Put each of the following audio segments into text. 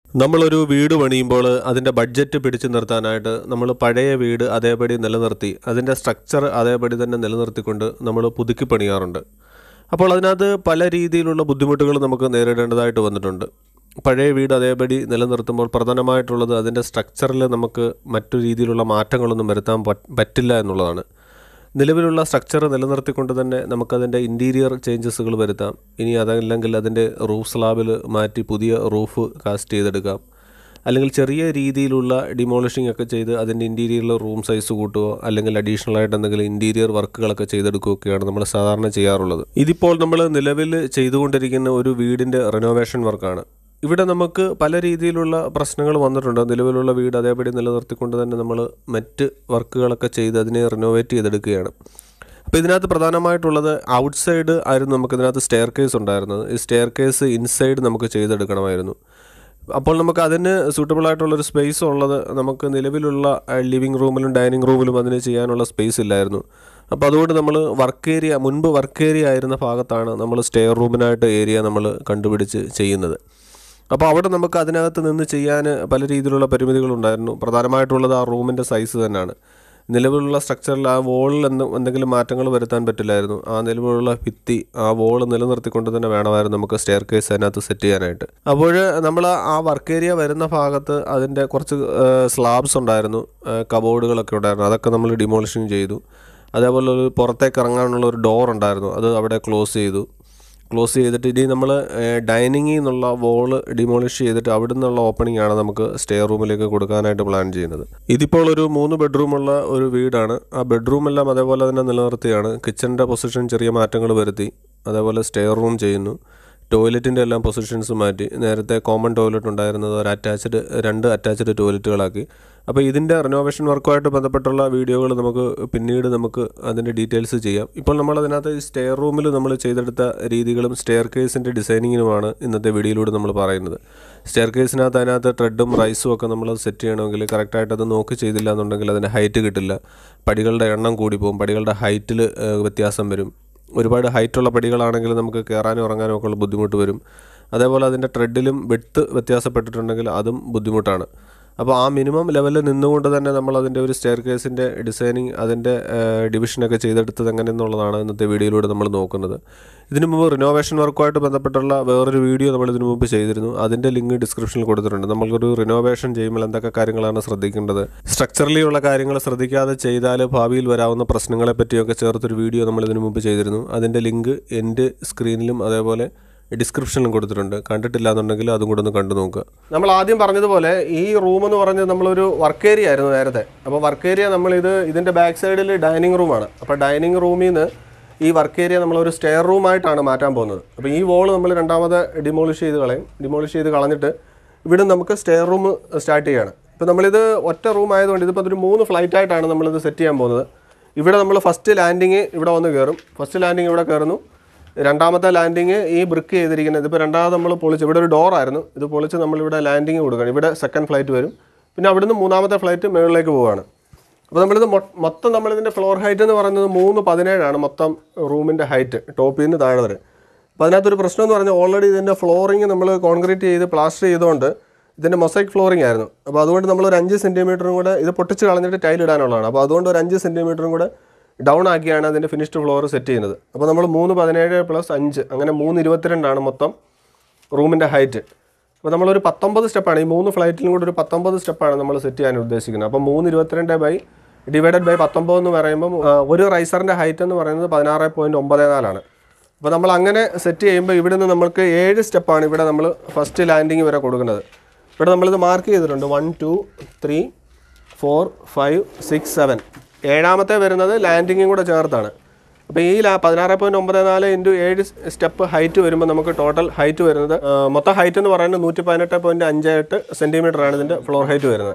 നമ്മളൊരു വീട് പണിയുമ്പോൾ അതിൻ്റെ ബഡ്ജറ്റ് പിടിച്ചു നിർത്താനായിട്ട് നമ്മൾ പഴയ വീട് അതേപടി നിലനിർത്തി അതിൻ്റെ സ്ട്രക്ചർ അതേപടി തന്നെ നിലനിർത്തിക്കൊണ്ട് നമ്മൾ പുതുക്കി പണിയാറുണ്ട് അപ്പോൾ അതിനകത്ത് പല രീതിയിലുള്ള ബുദ്ധിമുട്ടുകൾ നമുക്ക് നേരിടേണ്ടതായിട്ട് വന്നിട്ടുണ്ട് പഴയ വീട് അതേപടി നിലനിർത്തുമ്പോൾ പ്രധാനമായിട്ടുള്ളത് അതിൻ്റെ സ്ട്രക്ചറിൽ നമുക്ക് മറ്റു രീതിയിലുള്ള മാറ്റങ്ങളൊന്നും വരുത്താൻ പറ്റ് പറ്റില്ല എന്നുള്ളതാണ് നിലവിലുള്ള സ്ട്രക്ചർ നിലനിർത്തിക്കൊണ്ട് തന്നെ നമുക്കതിൻ്റെ ഇൻറ്റീരിയർ ചേഞ്ചസുകൾ വരുത്താം ഇനി അതല്ലെങ്കിൽ അതിൻ്റെ റൂഫ് സ്ലാബിൽ മാറ്റി പുതിയ റൂഫ് കാസ്റ്റ് ചെയ്തെടുക്കാം അല്ലെങ്കിൽ ചെറിയ രീതിയിലുള്ള ഡിമോളിഷിംഗ് ഒക്കെ ചെയ്ത് അതിൻ്റെ ഇൻറ്റീരിയറിൽ റൂം സൈസ് കൂട്ടുകയോ അല്ലെങ്കിൽ അഡീഷണൽ ആയിട്ട് എന്തെങ്കിലും ഇൻറ്റീരിയർ വർക്കുകളൊക്കെ ചെയ്തെടുക്കുകയൊക്കെയാണ് നമ്മൾ സാധാരണ ചെയ്യാറുള്ളത് ഇതിപ്പോൾ നമ്മൾ നിലവിൽ ചെയ്തുകൊണ്ടിരിക്കുന്ന ഒരു വീടിൻ്റെ റെനോവേഷൻ വർക്കാണ് ഇവിടെ നമുക്ക് പല രീതിയിലുള്ള പ്രശ്നങ്ങൾ വന്നിട്ടുണ്ട് നിലവിലുള്ള വീട് അതേപടി നിലനിർത്തിക്കൊണ്ട് തന്നെ നമ്മൾ മറ്റ് വർക്കുകളൊക്കെ ചെയ്ത് അതിനെ റിനോവേറ്റ് ചെയ്തെടുക്കുകയാണ് അപ്പോൾ ഇതിനകത്ത് പ്രധാനമായിട്ടുള്ളത് ഔട്ട് സൈഡ് ആയിരുന്നു നമുക്ക് ഇതിനകത്ത് സ്റ്റെയർ കേസ് ഉണ്ടായിരുന്നത് ഈ സ്റ്റെയർ കേസ് ഇൻസൈഡ് നമുക്ക് ചെയ്തെടുക്കണമായിരുന്നു അപ്പോൾ നമുക്ക് അതിന് സൂട്ടബിൾ ആയിട്ടുള്ളൊരു സ്പേസ് ഉള്ളത് നമുക്ക് നിലവിലുള്ള ലിവിങ് റൂമിലും ഡൈനിങ് റൂമിലും അതിന് ചെയ്യാനുള്ള സ്പേസ് ഇല്ലായിരുന്നു അപ്പോൾ അതുകൊണ്ട് നമ്മൾ വർക്ക് ഏരിയ മുൻപ് വർക്ക് ഏരിയ ആയിരുന്ന ഭാഗത്താണ് നമ്മൾ സ്റ്റെയർ റൂമിനായിട്ട് ഏരിയ നമ്മൾ കണ്ടുപിടിച്ച് ചെയ്യുന്നത് അപ്പോൾ അവിടെ നമുക്ക് അതിനകത്ത് നിന്ന് ചെയ്യാൻ പല രീതിയിലുള്ള പരിമിതികളുണ്ടായിരുന്നു പ്രധാനമായിട്ടുള്ളത് ആ റൂമിൻ്റെ സൈസ് തന്നെയാണ് നിലവിലുള്ള സ്ട്രക്ചറിൽ ആ വോളിൽ എന്ത് എന്തെങ്കിലും മാറ്റങ്ങൾ വരുത്താൻ പറ്റില്ലായിരുന്നു ആ നിലവിലുള്ള ഭിത്തി ആ വോൾ നിലനിർത്തിക്കൊണ്ട് തന്നെ വേണമായിരുന്നു നമുക്ക് സ്റ്റെയർ കേസ് അതിനകത്ത് സെറ്റ് ചെയ്യാനായിട്ട് അപ്പോൾ നമ്മൾ ആ വർക്ക് ഏരിയ വരുന്ന ഭാഗത്ത് അതിൻ്റെ കുറച്ച് സ്ലാബ്സ് ഉണ്ടായിരുന്നു കബോർഡുകളൊക്കെ ഉണ്ടായിരുന്നു അതൊക്കെ നമ്മൾ ഡിമോളിഷിങ് ചെയ്തു അതേപോലെ ഒരു പുറത്തേക്ക് ഇറങ്ങാനുള്ള ഒരു ഡോർ ഉണ്ടായിരുന്നു അത് അവിടെ ക്ലോസ് ചെയ്തു ക്ലോസ് ചെയ്തിട്ട് ഇനി നമ്മൾ ഡൈനിങ്ങിൽ നിന്നുള്ള വോള് ഡിമോളിഷ് ചെയ്തിട്ട് അവിടെ നിന്നുള്ള ഓപ്പണിംഗ് ആണ് നമുക്ക് സ്റ്റെയർ റൂമിലേക്ക് കൊടുക്കാനായിട്ട് പ്ലാൻ ചെയ്യുന്നത് ഇതിപ്പോൾ ഒരു മൂന്ന് ബെഡ്റൂമുള്ള ഒരു വീടാണ് ആ ബെഡ്റൂം എല്ലാം അതേപോലെ തന്നെ നിലനിർത്തിയാണ് കിച്ചണിൻ്റെ പൊസിഷൻ ചെറിയ മാറ്റങ്ങൾ വരുത്തി അതേപോലെ സ്റ്റെയർ റൂം ചെയ്യുന്നു ടോയ്ലറ്റിൻ്റെ എല്ലാം പൊസിഷൻസ് മാറ്റി നേരത്തെ കോമൺ ടോയ്ലറ്റ് ഉണ്ടായിരുന്നത് ഒരു അറ്റാച്ച്ഡ് രണ്ട് അറ്റാച്ച്ഡ് ടോയ്ലറ്റുകളാക്കി അപ്പോൾ ഇതിൻ്റെ റിനോവേഷൻ വർക്കുമായിട്ട് ബന്ധപ്പെട്ടുള്ള വീഡിയോകൾ നമുക്ക് പിന്നീട് നമുക്ക് അതിൻ്റെ ഡീറ്റെയിൽസ് ചെയ്യാം ഇപ്പോൾ നമ്മൾ അതിനകത്ത് ഈ സ്റ്റെയർ റൂമിൽ നമ്മൾ ചെയ്തെടുത്ത രീതികളും സ്റ്റെയർ കേസിൻ്റെ ഡിസൈനിങ്ങിനുമാണ് ഇന്നത്തെ വീഡിയോയിലൂടെ നമ്മൾ പറയുന്നത് സ്റ്റെയർ കേസിനകത്ത് അതിനകത്ത് ട്രെഡും റൈസും ഒക്കെ നമ്മൾ സെറ്റ് ചെയ്യണമെങ്കിൽ കറക്റ്റായിട്ട് അത് നോക്കി ചെയ്തില്ല എന്നുണ്ടെങ്കിൽ അതിൻ്റെ ഹൈറ്റ് കിട്ടില്ല പടികളുടെ എണ്ണം കൂടി പോകും പടികളുടെ ഹൈറ്റിൽ വ്യത്യാസം വരും ഒരുപാട് ഹൈറ്റുള്ള പടികളാണെങ്കിൽ നമുക്ക് കയറാനും ഇറങ്ങാനും ഒക്കെ ഉള്ള ബുദ്ധിമുട്ട് വരും അതേപോലെ അതിൻ്റെ ട്രെഡിലും വെട്ട് വ്യത്യാസപ്പെട്ടിട്ടുണ്ടെങ്കിൽ അതും ബുദ്ധിമുട്ടാണ് അപ്പോൾ ആ മിനിമം ലെവലിൽ നിന്നുകൊണ്ട് തന്നെ നമ്മൾ അതിൻ്റെ ഒരു സ്റ്റെയർ കേസിൻ്റെ ഡിസൈനിങ് അതിൻ്റെ ഡിവിഷനൊക്കെ ചെയ്തെടുത്തത് എങ്ങനെയെന്നുള്ളതാണ് ഇന്നത്തെ വീഡിയോയിലൂടെ നമ്മൾ നോക്കുന്നത് ഇതിനു മുമ്പ് റിനോവേഷൻ വർക്കുമായിട്ട് ബന്ധപ്പെട്ടുള്ള വേറൊരു വീഡിയോ നമ്മൾ ഇതിനു മുമ്പ് ചെയ്തിരുന്നു അതിൻ്റെ ലിങ്ക് ഡിസ്ക്രിപ്ഷനിൽ കൊടുത്തിട്ടുണ്ട് നമ്മൾക്കൊരു റിനോവേഷൻ ചെയ്യുമ്പോൾ എന്തൊക്കെ കാര്യങ്ങളാണ് ശ്രദ്ധിക്കേണ്ടത് സ്ട്രക്ചറലി ഉള്ള കാര്യങ്ങൾ ശ്രദ്ധിക്കാതെ ചെയ്താൽ ഭാവിയിൽ വരാവുന്ന പ്രശ്നങ്ങളെ പറ്റിയൊക്കെ ചേർത്തൊരു വീഡിയോ നമ്മൾ ഇതിനു മുമ്പ് ചെയ്തിരുന്നു അതിൻ്റെ ലിങ്ക് എൻ്റെ സ്ക്രീനിലും അതേപോലെ ഡിസ്ക്രിപ്ഷനിലും കൊടുത്തിട്ടുണ്ട് കണ്ടിട്ടില്ല എന്നുണ്ടെങ്കിൽ അതും കൂടെ ഒന്ന് കണ്ടു നോക്കുക നമ്മൾ ആദ്യം പറഞ്ഞതുപോലെ ഈ റൂം എന്ന് പറഞ്ഞത് നമ്മളൊരു വർക്ക് ഏരിയ ആയിരുന്നു നേരത്തെ അപ്പോൾ വർക്ക് ഏരിയ നമ്മളിത് ഇതിൻ്റെ ബാക്ക് സൈഡിൽ ഡൈനിങ് റൂമാണ് അപ്പോൾ ഡൈനിങ് റൂമിൽ നിന്ന് ഈ വർക്ക് ഏരിയ നമ്മളൊരു സ്റ്റെയർ റൂമായിട്ടാണ് മാറ്റാൻ പോകുന്നത് അപ്പോൾ ഈ വോൾ നമ്മൾ രണ്ടാമത് ഡിമോളിഷ് ചെയ്ത് കളയും ഡിമോളിഷ് ചെയ്ത് കളഞ്ഞിട്ട് ഇവിടെ നമുക്ക് സ്റ്റെയർ റൂം സ്റ്റാർട്ട് ചെയ്യുകയാണ് ഇപ്പോൾ നമ്മളിത് ഒറ്റ റൂം ആയതുകൊണ്ട് ഇതിപ്പോൾ അതൊരു മൂന്ന് ഫ്ലൈറ്റ് ആയിട്ടാണ് നമ്മളിത് സെറ്റ് ചെയ്യാൻ പോകുന്നത് ഇവിടെ നമ്മൾ ഫസ്റ്റ് ലാൻഡിങ് ഇവിടെ വന്ന് കയറും ഫസ്റ്റ് ലാൻഡിങ് ഇവിടെ കയറുന്നു രണ്ടാമത്തെ ലാൻഡിങ് ഈ ബ്രിക്ക് ചെയ്തിരിക്കുന്നത് ഇതിപ്പോൾ രണ്ടാമത് നമ്മൾ പൊളിച്ച് ഇവിടെ ഒരു ഡോർ ആയിരുന്നു ഇത് പൊളിച്ച് നമ്മളിവിടെ ലാൻഡിങ് കൊടുക്കണം ഇവിടെ സെക്കൻഡ് ഫ്ലൈറ്റ് വരും പിന്നെ അവിടുന്ന് മൂന്നാമത്തെ ഫ്ലൈറ്റ് മുകളിലേക്ക് പോവുകയാണ് അപ്പോൾ നമ്മളിത് മൊ- മൊത്തം നമ്മളിതിൻ്റെ ഫ്ലോർ ഹൈറ്റ് എന്ന് പറയുന്നത് മൂന്ന് പതിനേഴാണ് മൊത്തം റൂമിൻ്റെ ഹൈറ്റ് ടോപ്പിൽ നിന്ന് താഴെ വരെ അപ്പോൾ അതിനകത്തൊരു പ്രശ്നം എന്ന് പറഞ്ഞാൽ ഓൾറെഡി ഇതിൻ്റെ ഫ്ലോറിങ് നമ്മൾ കോൺക്രീറ്റ് ചെയ്ത് പ്ലാസ്റ്റർ ചെയ്തുകൊണ്ട് ഇതിൻ്റെ മൊസൈക്ക് ഫ്ലോറിംഗ് ആയിരുന്നു അപ്പോൾ അതുകൊണ്ട് നമ്മൾ ഒരു അഞ്ച് സെൻറ്റിമീറ്ററും കൂടെ ഇത് പൊട്ടിച്ച് കളഞ്ഞിട്ട് ടൈൽ ഇടാനുള്ളതാണ് അപ്പോൾ അതുകൊണ്ട് ഒരു അഞ്ച് സെൻറ്റിമീറ്ററും കൂടെ ഡൗൺ ആക്കിയാണ് അതിൻ്റെ ഫിനിഷ്ഡ് ഫ്ലോർ സെറ്റ് ചെയ്യുന്നത് അപ്പോൾ നമ്മൾ മൂന്ന് പതിനേഴ് പ്ലസ് അഞ്ച് അങ്ങനെ മൂന്ന് ഇരുപത്തിരണ്ടാണ് മൊത്തം റൂമിൻ്റെ ഹൈറ്റ് അപ്പോൾ നമ്മളൊരു പത്തൊമ്പത് സ്റ്റെപ്പാണ് ഈ മൂന്ന് ഫ്ലൈറ്റിലും കൂടെ ഒരു പത്തൊമ്പത് സ്റ്റെപ്പാണ് നമ്മൾ സെറ്റ് ചെയ്യാൻ ഉദ്ദേശിക്കുന്നത് അപ്പോൾ മൂന്ന് ഇരുപത്തിരണ്ട് ബൈ ഡിവൈഡഡ് ബൈ പത്തൊമ്പത് എന്ന് പറയുമ്പോൾ ആ, ഒരു റൈസറിൻ്റെ ഹൈറ്റ് എന്ന് പറയുന്നത് പതിനാറ് പോയിൻറ്റ് ഒമ്പത് നാലാണ് അപ്പോൾ നമ്മൾ അങ്ങനെ സെറ്റ് ചെയ്യുമ്പോൾ ഇവിടുന്ന് നമുക്ക് ഏഴ് സ്റ്റെപ്പാണ് ഇവിടെ നമ്മൾ ഫസ്റ്റ് ലാൻഡിങ് വരെ കൊടുക്കുന്നത് ഇവിടെ നമ്മളിത് മാർക്ക് ചെയ്തിട്ടുണ്ട് one two three four five six seven ഏഴാമത്തെ വരുന്നത് ലാൻഡിങ്ങും കൂടെ ചേർത്താണ് അപ്പോൾ ഈ ലാ പതിനാറ് പോയിൻറ്റ് ഒമ്പത് നാല് ഇൻറ്റു ഏഴ് സ്റ്റെപ്പ് ഹൈറ്റ് വരുമ്പോൾ നമുക്ക് ടോട്ടൽ ഹൈറ്റ് വരുന്നത് ആ, മൊത്തം ഹൈറ്റ് എന്ന് പറയുന്നത് നൂറ്റി പതിനെട്ട് പോയിൻറ്റ് അഞ്ച് എട്ട് സെൻറ്റിമീറ്റർ ആണ് ഇതിൻ്റെ ഫ്ലോർ ഹൈറ്റ് വരുന്നത്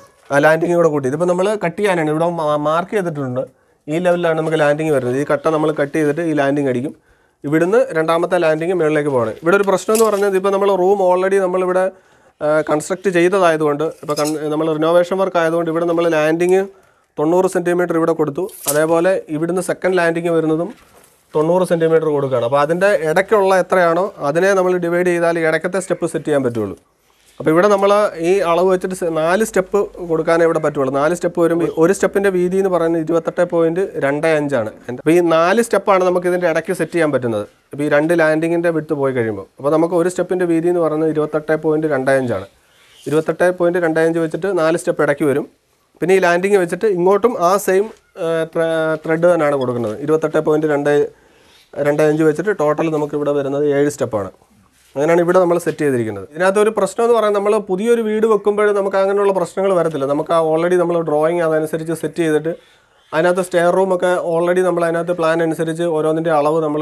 ആ ലാൻഡിങ് കൂടെ കൂട്ടി ഇതിപ്പോൾ നമ്മൾ കട്ട് ചെയ്യാനാണ് ഇവിടെ മാർക്ക് ചെയ്തിട്ടുണ്ട് ഈ ലെവലിലാണ് നമുക്ക് ലാൻഡിങ് വരുന്നത് ഈ കട്ട നമ്മൾ കട്ട് ചെയ്തിട്ട് ഈ ലാൻഡിങ് അടിക്കും ഇവിടുന്ന് രണ്ടാമത്തെ ലാൻഡിങ് മുകളിലേക്ക് പോകണം ഇവിടെ ഒരു പ്രശ്നം എന്ന് പറഞ്ഞത് ഇപ്പോൾ നമ്മൾ റൂം ഓൾറെഡി നമ്മളിവിടെ കൺസ്ട്രക്ട് ചെയ്തതായതുകൊണ്ട് ഇപ്പോൾ കൺ നമ്മൾ റിനോവേഷൻ വർക്ക് ആയതുകൊണ്ട് ഇവിടെ നമ്മൾ ലാൻഡിങ് തൊണ്ണൂറ് സെൻറ്റിമീറ്റർ ഇവിടെ കൊടുത്തു അതേപോലെ ഇവിടുന്ന് സെക്കൻഡ് ലാൻഡിങ് വരുന്നതും തൊണ്ണൂറ് സെൻറ്റിമീറ്റർ കൊടുക്കുകയാണ് അപ്പോൾ അതിൻ്റെ ഇടയ്ക്കുള്ള എത്രയാണോ അതിനെ നമ്മൾ ഡിവൈഡ് ചെയ്താൽ ഇടയ്ക്കത്തെ സ്റ്റെപ്പ് സെറ്റ് ചെയ്യാൻ പറ്റുള്ളൂ അപ്പോൾ ഇവിടെ നമ്മൾ ഈ അളവ് വെച്ചിട്ട് സ- നാല് സ്റ്റെപ്പ് കൊടുക്കാനേ ഇവിടെ പറ്റുള്ളൂ നാല് സ്റ്റെപ്പ് വരുമ്പോൾ ഒരു സ്റ്റെപ്പിൻ്റെ വീതി എന്ന് പറയുന്നത് ഇരുപത്തെട്ട് പോയിൻറ്റ് രണ്ട് അഞ്ചാണ് അപ്പോൾ ഈ നാല് സ്റ്റെപ്പാണ് നമുക്ക് ഇതിൻ്റെ ഇടയ്ക്ക് സെറ്റ് ചെയ്യാൻ പറ്റുന്നത് ഇപ്പോൾ ഈ രണ്ട് ലാൻഡിങ്ങിൻ്റെ വിട്ട് പോയി കഴിയുമ്പോൾ അപ്പോൾ നമുക്ക് ഒരു സ്റ്റെപ്പിൻ്റെ വീതി എന്ന് പറയുന്നത് ഇരുപത്തെട്ട് പോയിൻറ്റ് രണ്ട് അഞ്ചാണ് ഇരുപത്തെട്ട് പോയിൻറ്റ് രണ്ട് അഞ്ച് വെച്ചിട്ട് നാല് സ്റ്റെപ്പ് ഇടയ്ക്ക് വരും പിന്നെ ഈ ലാൻഡിങ് വെച്ചിട്ട് ഇങ്ങോട്ടും ആ സെയിം ത്രെഡ് തന്നെയാണ് കൊടുക്കുന്നത് ഇരുപത്തെട്ട് പോയിൻറ്റ് രണ്ട് രണ്ട് അഞ്ച് വെച്ചിട്ട് ടോട്ടൽ നമുക്ക് ഇവിടെ വരുന്നത് ഏഴ് സ്റ്റെപ്പാണ് അങ്ങനെയാണ് ഇവിടെ നമ്മൾ സെറ്റ് ചെയ്തിരിക്കുന്നത് ഇതിനകത്ത് ഒരു പ്രശ്നം എന്ന് പറയുന്നത് നമ്മൾ പുതിയൊരു വീട് വെക്കുമ്പോൾ നമുക്ക് അങ്ങനെയുള്ള പ്രശ്നങ്ങൾ വരത്തില്ല നമുക്ക് ആ ഓൾറെഡി നമ്മൾ ഡ്രോയിങ് അതനുസരിച്ച് സെറ്റ് ചെയ്തിട്ട് അതിനകത്ത് സ്റ്റെയർ റൂമൊക്കെ ഓൾറെഡി നമ്മൾ അതിനകത്ത് പ്ലാൻ അനുസരിച്ച് ഓരോന്നിൻ്റെ അളവ് നമ്മൾ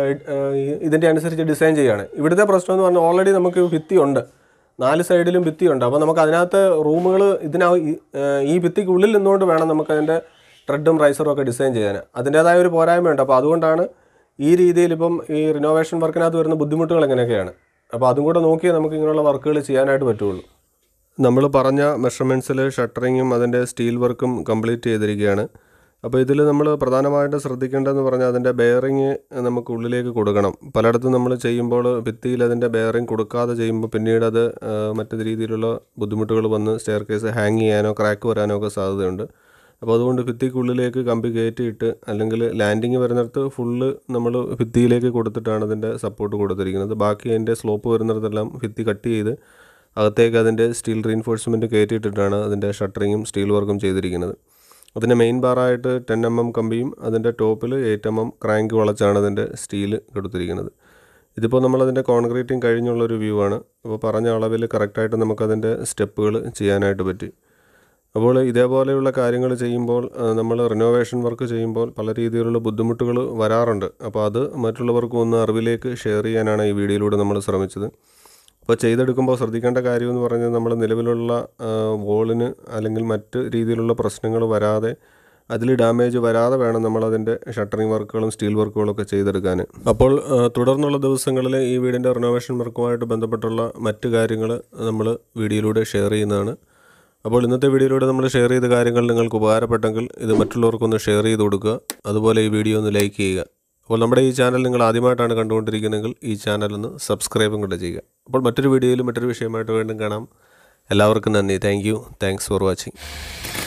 ഇതിൻ്റെ അനുസരിച്ച് ഡിസൈൻ ചെയ്യുകയാണ് ഇവിടുത്തെ പ്രശ്നം എന്ന് പറഞ്ഞാൽ ഓൾറെഡി നമുക്ക് ഭിത്തി ഉണ്ട് നാല് സൈഡിലും ഭിത്തിയുണ്ട് അപ്പോൾ നമുക്ക് അതിനകത്ത് റൂമുകൾ ഇതിനാ ഈ- ഏഹ് ഈ ഭിത്തിക്കുള്ളിൽ നിന്നുകൊണ്ട് വേണം നമുക്ക് അതിൻ്റെ ട്രെഡും റൈസറും ഒക്കെ ഡിസൈൻ ചെയ്യാൻ അതിൻ്റേതായ ഒരു പോരായ്മയുണ്ട് അപ്പോൾ അതുകൊണ്ടാണ് ഈ രീതിയിൽ ഇപ്പം ഈ റിനോവേഷൻ വർക്കിനകത്ത് വരുന്ന ബുദ്ധിമുട്ടുകൾ എങ്ങനെയൊക്കെയാണ് അപ്പോൾ അതും കൂടെ നോക്കിയേ നമുക്ക് ഇങ്ങനെയുള്ള വർക്കുകൾ ചെയ്യാനായിട്ട് പറ്റുള്ളൂ നമ്മൾ പറഞ്ഞ മെഷർമെൻറ്റ്സിൽ ഷട്ടറിങ്ങും അതിൻ്റെ സ്റ്റീൽ വർക്കും കംപ്ലീറ്റ് ചെയ്തിരിക്കുകയാണ് അപ്പോൾ ഇതിൽ നമ്മൾ പ്രധാനമായിട്ട് ശ്രദ്ധിക്കേണ്ടതെന്ന് പറഞ്ഞാൽ അതിൻ്റെ ബെയറിങ് നമുക്ക് ഉള്ളിലേക്ക് കൊടുക്കണം പലയിടത്തും നമ്മൾ ചെയ്യുമ്പോൾ ഭിത്തിയിൽ അതിൻ്റെ ബെയറിങ് കൊടുക്കാതെ ചെയ്യുമ്പോൾ പിന്നീട് അത് ആ, മറ്റു രീതിയിലുള്ള ബുദ്ധിമുട്ടുകൾ വന്ന് സ്റ്റെയർ കേസ് ഹാങ് ചെയ്യാനോ ക്രാക്ക് വരാനോ ഒക്കെ സാധ്യതയുണ്ട് അപ്പോൾ അതുകൊണ്ട് ഭിത്തിക്കുള്ളിലേക്ക് കമ്പി കയറ്റിയിട്ട് അല്ലെങ്കിൽ ലാൻഡിങ് വരുന്നിടത്ത് ഫുള്ള് നമ്മൾ ഭിത്തിയിലേക്ക് കൊടുത്തിട്ടാണ് അതിൻ്റെ സപ്പോർട്ട് കൊടുത്തിരിക്കുന്നത് ബാക്കി അതിൻ്റെ സ്ലോപ്പ് വരുന്നിടത്തെല്ലാം ഭിത്തി കട്ട് ചെയ്ത് അകത്തേക്ക് അതിൻ്റെ സ്റ്റീൽ റീൻഫോഴ്സ്മെൻറ്റ് കയറ്റിയിട്ടിട്ടാണ് അതിൻ്റെ ഷട്ടറിങ്ങും സ്റ്റീൽ വർക്കും ചെയ്തിരിക്കുന്നത് അതിൻ്റെ മെയിൻ ബാറായിട്ട് ടെൻ എം എം കമ്പിയും അതിൻ്റെ ടോപ്പിൽ എയ്റ്റ് എം എം ക്രാങ്ക് വളച്ചാണ് അതിൻ്റെ സ്റ്റീൽ കൊടുത്തിരിക്കുന്നത് ഇതിപ്പോൾ നമ്മളതിൻ്റെ കോൺക്രീറ്റിംഗ് കഴിഞ്ഞുള്ളൊരു വ്യൂ ആണ് അപ്പോൾ പറഞ്ഞ അളവിൽ കറക്റ്റായിട്ട് നമുക്കതിൻ്റെ സ്റ്റെപ്പുകൾ ചെയ്യാനായിട്ട് പറ്റി അപ്പോൾ ഇതേപോലെയുള്ള കാര്യങ്ങൾ ചെയ്യുമ്പോൾ നമ്മൾ റിനോവേഷൻ വർക്ക് ചെയ്യുമ്പോൾ പല രീതിയിലുള്ള ബുദ്ധിമുട്ടുകൾ വരാറുണ്ട് അപ്പോൾ അത് മറ്റുള്ളവർക്കും ഒന്ന് അറിവിലേക്ക് ഷെയർ ചെയ്യാനാണ് ഈ വീഡിയോയിലൂടെ നമ്മൾ ശ്രമിച്ചത് അപ്പോൾ ചെയ്തെടുക്കുമ്പോൾ ശ്രദ്ധിക്കേണ്ട കാര്യം എന്ന് പറഞ്ഞാൽ നമ്മൾ നിലവിലുള്ള വോളിന് അല്ലെങ്കിൽ മറ്റ് രീതിയിലുള്ള പ്രശ്നങ്ങൾ വരാതെ അതിൽ ഡാമേജ് വരാതെ വേണം നമ്മളതിൻ്റെ ഷട്ടറിങ് വർക്കുകളും സ്റ്റീൽ വർക്കുകളും ഒക്കെ ചെയ്തെടുക്കാൻ അപ്പോൾ ആ, തുടർന്നുള്ള ദിവസങ്ങളിൽ ഈ വീടിൻ്റെ റിനോവേഷൻ വർക്കുമായിട്ട് ബന്ധപ്പെട്ടുള്ള മറ്റ് കാര്യങ്ങൾ നമ്മൾ വീഡിയോയിലൂടെ ഷെയർ ചെയ്യുന്നതാണ് അപ്പോൾ ഇന്നത്തെ വീഡിയോയിലൂടെ നമ്മൾ ഷെയർ ചെയ്ത കാര്യങ്ങൾ നിങ്ങൾക്ക് ഉപകാരപ്പെട്ടെങ്കിൽ ഇത് മറ്റുള്ളവർക്കൊന്ന് ഷെയർ ചെയ്ത് കൊടുക്കുക അതുപോലെ ഈ വീഡിയോ ഒന്ന് ലൈക്ക് ചെയ്യുക അപ്പോൾ നമ്മുടെ ഈ ചാനൽ നിങ്ങൾ ആദ്യമായിട്ടാണ് കണ്ടുകൊണ്ടിരിക്കുന്നതെങ്കിൽ ഈ ചാനൽ ഒന്ന് സബ്സ്ക്രൈബും കൂടെ ചെയ്യുക അപ്പോൾ മറ്റൊരു വീഡിയോയിൽ മറ്റൊരു വിഷയമായിട്ട് വീണ്ടും കാണാം എല്ലാവർക്കും നന്ദി thank you thanks for watching